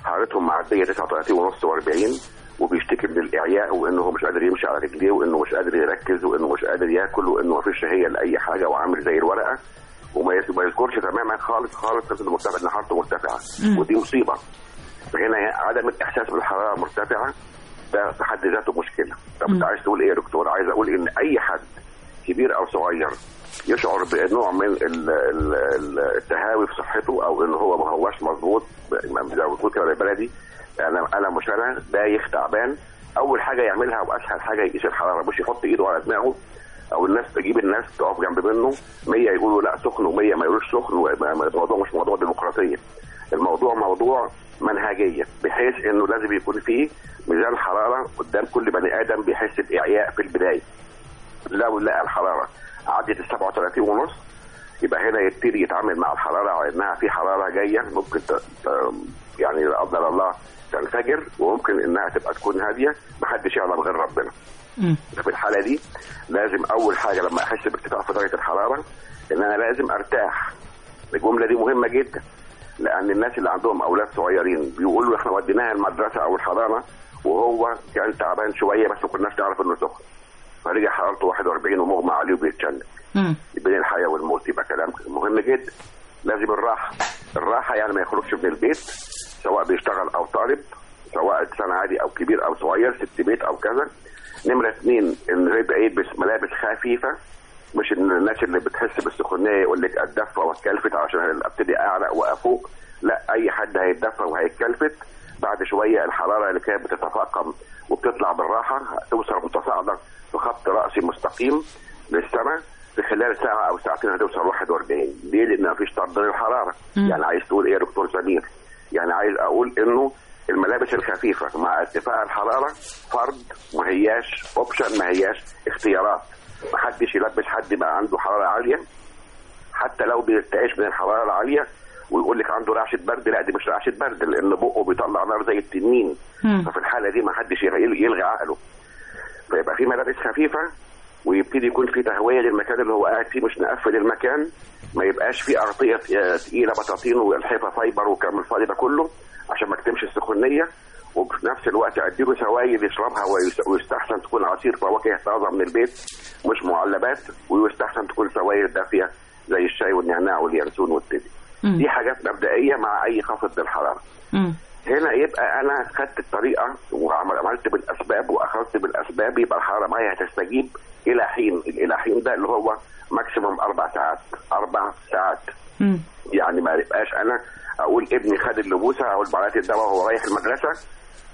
حرارتهم معديه 39 ونص و40 وبيشتكي من الاعياء وانه هو مش قادر يمشي على رجليه وانه مش قادر يركز وانه مش قادر ياكل وانه ما فيش شهيه لاي حاجه وعامل زي الورقه وما يس- ما يذكرش تماما خالص خالص انه مرتفع ان حرارته مرتفعه مم. ودي مصيبه هنا عدم الاحساس بالحراره المرتفعه ده في حد ذاته مشكله طب انت مم. عايز تقول ايه يا دكتور عايز اقول ان اي حد كبير او صغير يشعر بنوع من ال- ال- ال- التهاوي في صحته او ان هو ما هواش مظبوط زي ما بتقول كده بالبلدي انا انا مش انا دايخ تعبان اول حاجه يعملها واسهل حاجه يقيس الحراره مش يحط ايده على دماغه او الناس تجيب الناس تقف جنب منه 100 يقولوا لا سخن و100 ما يقولوش سخن وما- ما- الموضوع مش موضوع ديمقراطيه الموضوع موضوع منهجيه بحيث انه لازم يكون فيه ميزان حراره قدام كل بني ادم بيحس باعياء في البدايه لو لقى الحراره عدت ال 37 ونص يبقى هنا يبتدي يتعامل مع الحراره على انها في حراره جايه ممكن ت... ت- يعني لا قدر الله تنفجر وممكن انها تبقى تكون هاديه محدش يعلم غير ربنا. مم. في الحاله دي لازم اول حاجه لما احس بارتفاع في درجه الحراره ان انا لازم ارتاح. الجمله دي مهمه جدا لان الناس اللي عندهم اولاد صغيرين بيقولوا احنا وديناها المدرسه او الحضانه وهو كان تعبان شويه بس ما كناش نعرف انه سخن. فرجع حرارته 41 ومغمى عليه وبيتشنج. مم. بين الحياه والموت يبقى كلام مهم جدا لازم الراحه الراحه يعني ما يخرجش من البيت سواء بيشتغل او طالب سواء انسان عادي او كبير او صغير ست بيت او كذا نمره اثنين انه يبقى يلبس ملابس خفيفه مش ان الناس اللي بتحس بالسخونيه يقول لك اتدفى واتكلفت عشان ابتدي اعرق وافوق لا اي حد هيتدفى وهيتكلفت بعد شويه الحراره اللي كانت بتتفاقم وبتطلع بالراحه هتوصل متصاعده في خط راسي مستقيم للسماء في خلال ساعه او ساعتين هتوصل 41 ليه؟ لان مفيش تقدير الحراره مم. يعني عايز تقول ايه يا دكتور سمير؟ يعني عايز اقول انه الملابس الخفيفه مع ارتفاع الحراره فرض ما هياش اوبشن ما هياش اختيارات ما حدش يلبس حد بقى عنده حراره عاليه حتى لو بيرتعش من الحراره العاليه ويقول لك عنده رعشه برد لا دي مش رعشه برد لان بقه بيطلع نار زي التنين مم. ففي الحاله دي ما حدش يلغي يلغي عقله فيبقى في ملابس خفيفه ويبتدي يكون في تهويه للمكان اللي هو قاعد فيه مش نقفل المكان ما يبقاش في ارضيه تقيله بطاطين والحفه فايبر والكلام الفاضي ده كله عشان ما تكتمش السخونيه وفي نفس الوقت اديله سوائل يشربها ويس- ويستحسن تكون عصير فواكه طازه من البيت مش معلبات ويستحسن تكون سوائل دافيه زي الشاي والنعناع واليانسون والتدي مم. دي حاجات مبدئيه مع اي خفض للحراره مم. هنا يبقى انا خدت الطريقه وعملت بالاسباب واخذت بالاسباب يبقى الحراره معايا هتستجيب الى حين الى حين ده اللي هو ماكسيموم اربع ساعات اربع ساعات مم. يعني ما يبقاش انا اقول ابني خد اللبوسه او بعت الدواء وهو رايح المدرسه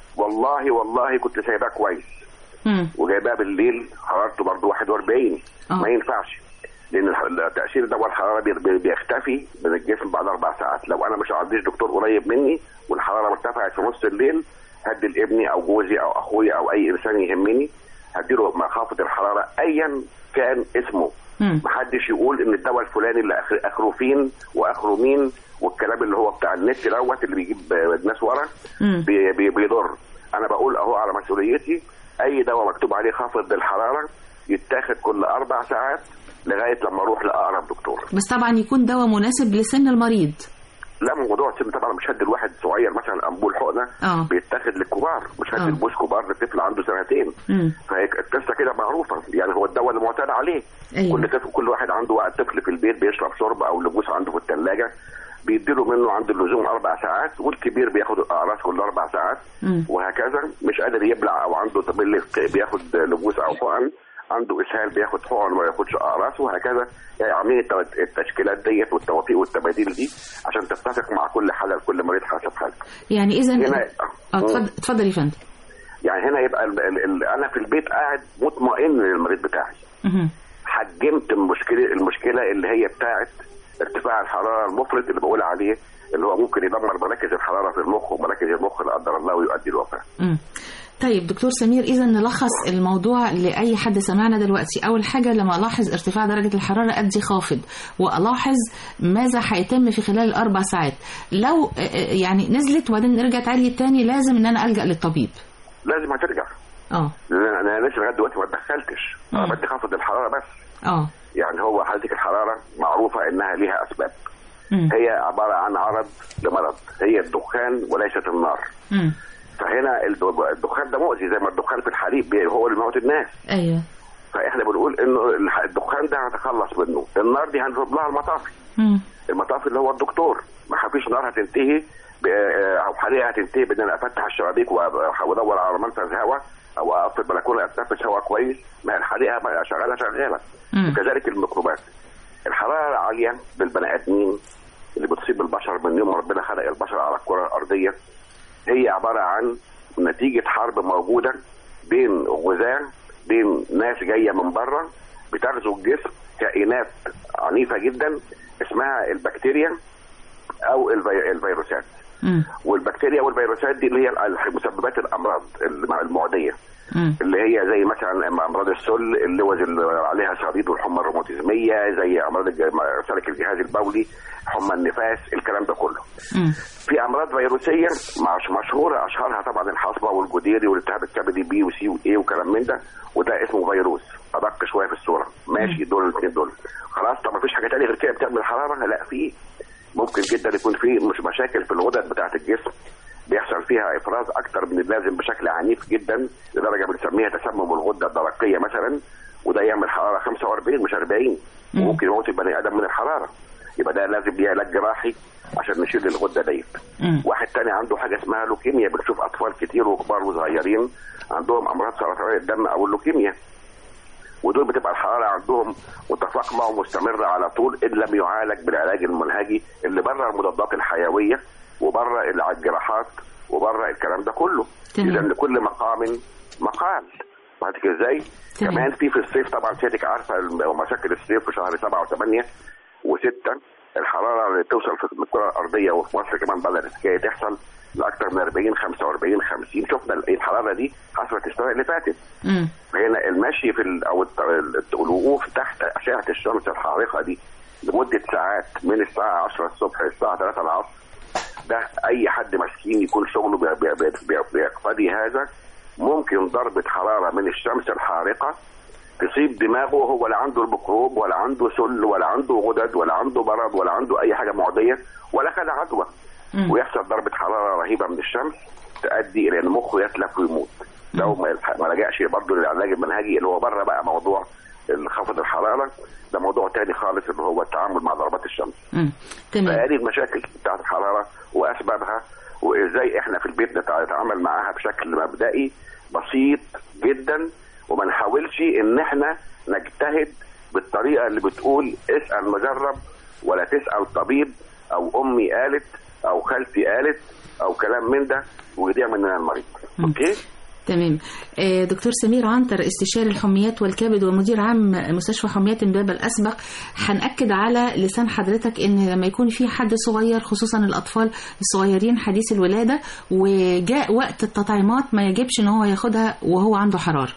والله والله كنت سايباه كويس مم. وجايباه بالليل حرارته برضه 41 آه. ما ينفعش لان الح- تاثير دواء الحراره بي- بي- بيختفي من الجسم بعد اربع ساعات لو انا مش عنديش دكتور قريب مني والحراره ارتفعت في نص الليل هدي لابني او جوزي او اخويا او اي انسان يهمني هديله مخافض الحراره ايا كان اسمه مم. محدش يقول ان الدواء الفلاني اللي آخر- اخره فين واخره مين والكلام اللي هو بتاع النت دوت اللي بيجيب آه، الناس ورا مم. بي- بي- بيضر انا بقول اهو على مسؤوليتي اي دواء مكتوب عليه خافض للحراره يتاخد كل اربع ساعات لغايه لما اروح لاقرب دكتور بس طبعا يكون دواء مناسب لسن المريض لا موضوع السن طبعا مش هدي الواحد صغير مثلا امبول حقنه اه بيتاخد للكبار مش آه. هدي البوس كبار لطفل عنده سنتين مم. فهي القصه كده معروفه يعني هو الدواء اللي معتاد عليه أيوة. كل طفل كل واحد عنده طفل في البيت بيشرب شرب او لبوس عنده في الثلاجه بيديله منه عند اللزوم اربع ساعات والكبير بياخد الاقراص كل اربع ساعات مم. وهكذا مش قادر يبلع او عنده طبيل بياخد لبوس او حقن عنده اسهال بياخد حقن وما ياخدش اقراص وهكذا يعني عاملين التو- التشكيلات ديت والتوافيق والتباديل دي عشان تتفق مع كل حاله لكل مريض حسب حالته يعني اذا هنا اه اتفضل اتفضل يا فندم يعني هنا يبقى ال ال ال انا في البيت قاعد مطمئن للمريض بتاعي مهم. حجمت المشكله المشكله اللي هي بتاعت ارتفاع الحراره المفرط اللي بقول عليه اللي هو ممكن يدمر مراكز الحراره في المخ ومراكز المخ لا قدر الله ويؤدي الوفاه. مم. طيب دكتور سمير اذا نلخص الموضوع لاي حد سمعنا دلوقتي اول حاجه لما الاحظ ارتفاع درجه الحراره ادي خافض والاحظ ماذا هيتم في خلال الاربع ساعات لو آه، آه، يعني نزلت وبعدين رجعت عليت تاني لازم ان انا الجا للطبيب لازم هترجع اه لان انا لسه لغايه دلوقتي ما اتدخلتش انا مم. بدي خافض الحراره بس اه يعني هو حالتك الحراره معروفه انها ليها اسباب مم. هي عباره عن عرض لمرض هي الدخان وليست النار مم. فهنا الد- الدخان ده مؤذي زي ما الدخان في الحريق بي- هو اللي بيموت الناس ايوه فاحنا بنقول انه الح- الدخان ده هنتخلص منه النار دي هنضرب لها المطافي مم. المطافي اللي هو الدكتور ما فيش نار هتنتهي ب- آه، او حريقه هتنتهي بان انا افتح الشبابيك وأ- وادور على منفذ هواء او اقف في البلكونه اتنفس هواء كويس ما هي الحريقه بقى شغاله شغاله مم. وكذلك الميكروبات الحراره العاليه بالبني ادمين اللي بتصيب البشر من يوم ما ربنا خلق البشر على الكره الارضيه هي عباره عن نتيجه حرب موجوده بين غزاة بين ناس جايه من بره بتغزو الجسم كائنات عنيفه جدا اسمها البكتيريا او الفي- الفيروسات مم. والبكتيريا والفيروسات دي اللي هي ال- مسببات الامراض الم- المعديه مم. اللي هي زي مثلا امراض السل اللوز اللي عليها صديد والحمى الروماتيزميه زي امراض الج- سلك الجهاز البولي حمى النفاس الكلام ده كله مم. في امراض فيروسيه مش مشهوره اشهرها طبعا الحصبه والجديري والالتهاب الكبدي بي وسي واي وكلام من ده وده اسمه فيروس ادق شويه في الصوره ماشي دول الاثنين دول خلاص طب مفيش حاجه تانية غير كده بتعمل حراره لا في ممكن جدا يكون في مش مشاكل في الغدد بتاعه الجسم بيحصل فيها افراز اكتر من اللازم بشكل عنيف جدا لدرجه بنسميها تسمم الغده الدرقيه مثلا وده يعمل حراره 45 مش 40 وممكن يموت البني ادم من الحراره يبقى ده لازم ليه علاج جراحي عشان نشيل الغده ديت مم. واحد تاني عنده حاجه اسمها لوكيميا بنشوف اطفال كتير وكبار وصغيرين عندهم امراض سرطانيه الدم او اللوكيميا ودول بتبقى الحراره عندهم متفاقمه ومستمره على طول ان لم يعالج بالعلاج المنهجي اللي بره المضادات الحيويه وبره الجراحات وبره الكلام ده كله تمام. اذا لكل مقام مقال بعد كده ازاي تمام. كمان في في الصيف طبعا سيادتك عارفه الم- مشاكل الصيف في شهر سبعة وثمانية وستة الحراره اللي توصل في الكره الارضيه وفي مصر كمان بدات الحكايه تحصل لاكثر من 40 45 50 شفنا الحراره دي حصلت السنه اللي فاتت مم. هنا المشي في ال او الت- الت- الوقوف تحت اشعه الشمس الحارقه دي لمده ساعات من الساعه 10 الصبح للساعه 3 العصر ده اي حد مسكين يكون شغله بي- بي- بي- بي- بيقتضي هذا ممكن ضربه حراره من الشمس الحارقه تصيب دماغه هو لا عنده الميكروب ولا عنده سل ولا عنده غدد ولا عنده مرض ولا عنده اي حاجه معديه ولا خد عدوى مم. ويحصل ضربه حراره رهيبه من الشمس تؤدي الى ان مخه يتلف ويموت لو ما يلحق- ما لجأش برضه للعلاج المنهجي اللي هو بره بقى موضوع خفض الحراره ده موضوع تاني خالص اللي هو التعامل مع ضربات الشمس مم. تمام فهذه المشاكل بتاعت الحراره واسبابها وازاي احنا في البيت نتع- نتعامل معاها بشكل مبدئي بسيط جدا وما نحاولش ان احنا نجتهد بالطريقه اللي بتقول اسال مجرب ولا تسال طبيب او امي قالت او خالتي قالت او كلام من ده ويضيع مننا المريض اوكي تمام آه، دكتور سمير عنتر استشاري الحميات والكبد ومدير عام مستشفى حميات امبابة الأسبق هنأكد على لسان حضرتك ان لما يكون في حد صغير خصوصا الأطفال الصغيرين حديث الولادة وجاء وقت التطعيمات ما يجبش ان هو ياخدها وهو عنده حرارة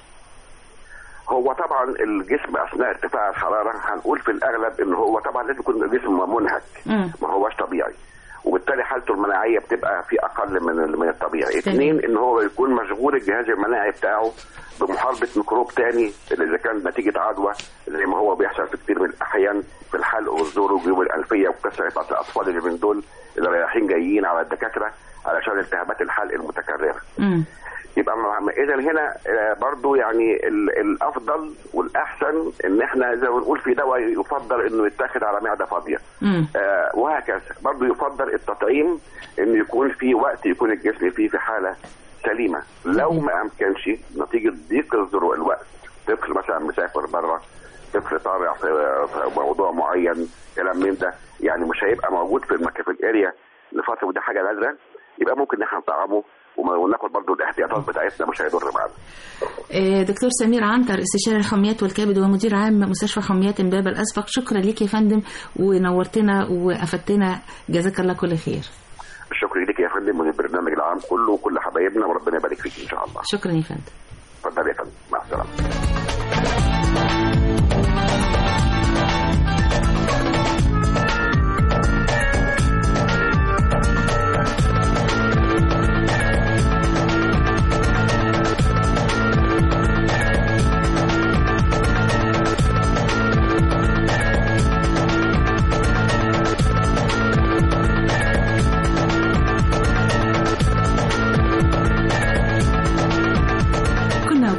هو طبعا الجسم اثناء ارتفاع الحراره هنقول في الاغلب ان هو طبعا لازم يكون الجسم منهك مم. ما هوش طبيعي وبالتالي حالته المناعيه بتبقى في اقل من من الطبيعي تمام. اثنين ان هو يكون مشغول الجهاز المناعي بتاعه بمحاربه ميكروب تاني اللي اذا كان نتيجه عدوى زي ما هو بيحصل في كتير من الاحيان في الحلق والزور والجيوب الانفيه وكسر بتاعت الاطفال اللي من دول اللي رايحين جايين على الدكاتره علشان التهابات الحلق المتكرره مم. يبقى اذا هنا آه، برضو يعني ال- الافضل والاحسن ان احنا زي ما بنقول في دواء يفضل انه يتاخد على معده فاضيه مم. آه، وهكذا برضو يفضل التطعيم انه يكون في وقت يكون الجسم فيه في حاله سليمه لو ما امكنش نتيجه ضيق الظروف الوقت طفل مثلا مسافر بره طفل طالع في في موضوع معين كلام من ده يعني مش هيبقى موجود في المكان في الاريا لفتره ودي حاجه نادره يبقى ممكن ان احنا نطعمه وما- وناخد برضو الاحتياطات بتاعتنا مش هيضر معانا آه، دكتور سمير عنتر استشاري الحميات والكبد ومدير عام مستشفى حميات امبابة الأسبق شكرا ليك يا فندم ونورتنا وأفدتنا جزاك الله كل خير الشكر ليك يا فندم وللبرنامج العام كله وكل حبايبنا وربنا يبارك فيك ان شاء الله شكرا يا فندم اتفضل يا فندم مع السلامه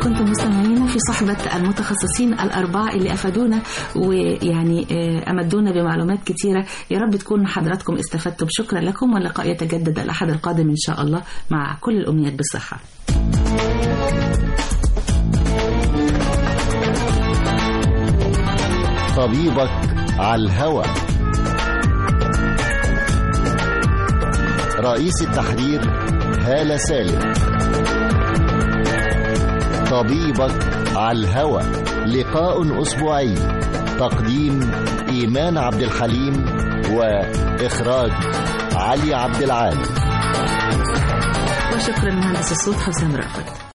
كنتم مستمعين في صحبة المتخصصين الأربعة اللي أفادونا ويعني آه، أمدونا بمعلومات كتيرة يا رب تكون حضراتكم استفدتم شكرا لكم واللقاء يتجدد الأحد القادم إن شاء الله مع كل الأمنيات بالصحة طبيبك على الهوى رئيس التحرير هالة سالم طبيبك على الهوى لقاء أسبوعي تقديم إيمان عبد الحليم وإخراج علي عبد العال وشكرا مهندس الصوت حسام رأفت